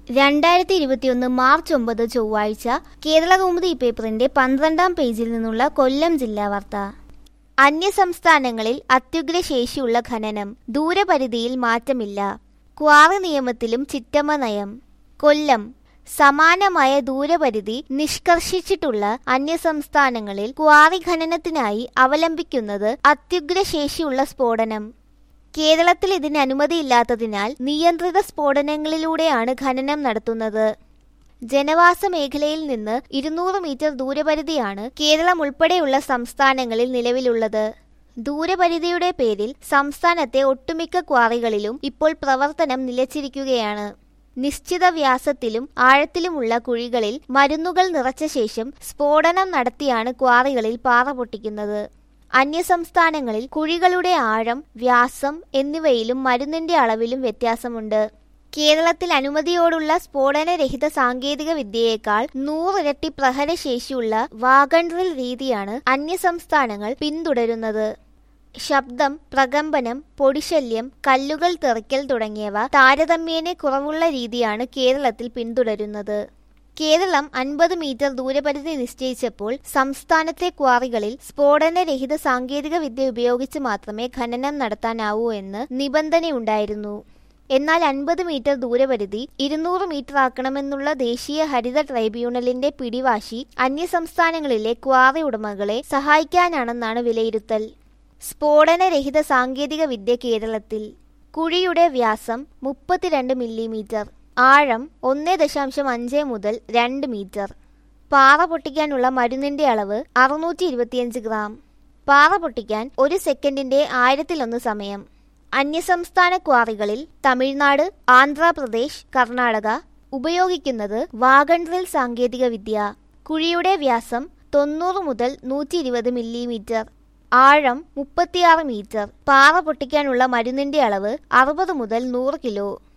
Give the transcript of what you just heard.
രണ്ടായിരത്തി ഇരുപത്തിയൊന്ന് മാർച്ച് ഒമ്പത് ചൊവ്വാഴ്ച കേരളകൗമുദി പേപ്പറിന്റെ പന്ത്രണ്ടാം പേജിൽ നിന്നുള്ള കൊല്ലം ജില്ലാ വാർത്ത അന്യസംസ്ഥാനങ്ങളിൽ അത്യുഗ്ര ശേഷിയുള്ള ഖനനം ദൂരപരിധിയിൽ മാറ്റമില്ല ക്വാറി നിയമത്തിലും ചിറ്റമ്മ നയം കൊല്ലം സമാനമായ ദൂരപരിധി നിഷ്കർഷിച്ചിട്ടുള്ള അന്യസംസ്ഥാനങ്ങളിൽ ക്വാറി ഖനനത്തിനായി അവലംബിക്കുന്നത് അത്യുഗ്ര ശേഷിയുള്ള സ്ഫോടനം കേരളത്തിൽ ഇതിന് അനുമതിയില്ലാത്തതിനാൽ നിയന്ത്രിത സ്ഫോടനങ്ങളിലൂടെയാണ് ഖനനം നടത്തുന്നത് ജനവാസ മേഖലയിൽ നിന്ന് ഇരുന്നൂറ് മീറ്റർ ദൂരപരിധിയാണ് കേരളം ഉൾപ്പെടെയുള്ള സംസ്ഥാനങ്ങളിൽ നിലവിലുള്ളത് ദൂരപരിധിയുടെ പേരിൽ സംസ്ഥാനത്തെ ഒട്ടുമിക്ക ക്വാറികളിലും ഇപ്പോൾ പ്രവർത്തനം നിലച്ചിരിക്കുകയാണ് നിശ്ചിത വ്യാസത്തിലും ആഴത്തിലുമുള്ള കുഴികളിൽ മരുന്നുകൾ നിറച്ച ശേഷം സ്ഫോടനം നടത്തിയാണ് ക്വാറികളിൽ പാറ പൊട്ടിക്കുന്നത് അന്യസംസ്ഥാനങ്ങളിൽ കുഴികളുടെ ആഴം വ്യാസം എന്നിവയിലും മരുന്നിന്റെ അളവിലും വ്യത്യാസമുണ്ട് കേരളത്തിൽ അനുമതിയോടുള്ള സ്ഫോടനരഹിത സാങ്കേതിക വിദ്യയേക്കാൾ നൂറിരട്ടി പ്രഹരശേഷിയുള്ള വാഗൺഡ്രിൽ രീതിയാണ് അന്യസംസ്ഥാനങ്ങൾ പിന്തുടരുന്നത് ശബ്ദം പ്രകമ്പനം പൊടിശല്യം കല്ലുകൾ തെറിക്കൽ തുടങ്ങിയവ താരതമ്യേന കുറവുള്ള രീതിയാണ് കേരളത്തിൽ പിന്തുടരുന്നത് കേരളം അൻപത് മീറ്റർ ദൂരപരിധി നിശ്ചയിച്ചപ്പോൾ സംസ്ഥാനത്തെ ക്വാറികളിൽ സ്ഫോടനരഹിത സാങ്കേതിക വിദ്യ ഉപയോഗിച്ച് മാത്രമേ ഖനനം നടത്താനാവൂ എന്ന് നിബന്ധനയുണ്ടായിരുന്നു എന്നാൽ അൻപത് മീറ്റർ ദൂരപരിധി ഇരുന്നൂറ് മീറ്റർ ആക്കണമെന്നുള്ള ദേശീയ ഹരിത ട്രൈബ്യൂണലിന്റെ പിടിവാശി അന്യസംസ്ഥാനങ്ങളിലെ ക്വാറി ഉടമകളെ സഹായിക്കാനാണെന്നാണ് വിലയിരുത്തൽ സ്ഫോടനരഹിത സാങ്കേതിക വിദ്യ കേരളത്തിൽ കുഴിയുടെ വ്യാസം മുപ്പത്തിരണ്ട് മില്ലിമീറ്റർ ആഴം ഒന്ന് ദശാംശം അഞ്ച് മുതൽ രണ്ട് മീറ്റർ പാറ പൊട്ടിക്കാനുള്ള മരുന്നിന്റെ അളവ് അറുന്നൂറ്റി ഇരുപത്തിയഞ്ച് ഗ്രാം പാറ പൊട്ടിക്കാൻ ഒരു സെക്കൻഡിന്റെ ആയിരത്തിലൊന്ന് സമയം അന്യസംസ്ഥാന ക്വാറികളിൽ തമിഴ്നാട് ആന്ധ്രാപ്രദേശ് കർണാടക ഉപയോഗിക്കുന്നത് വാഗൺഡ്രിൽ സാങ്കേതിക വിദ്യ കുഴിയുടെ വ്യാസം തൊണ്ണൂറ് മുതൽ നൂറ്റി ഇരുപത് മില്ലിമീറ്റർ ആഴം മുപ്പത്തിയാറ് മീറ്റർ പാറ പൊട്ടിക്കാനുള്ള മരുന്നിന്റെ അളവ് അറുപത് മുതൽ നൂറ് കിലോ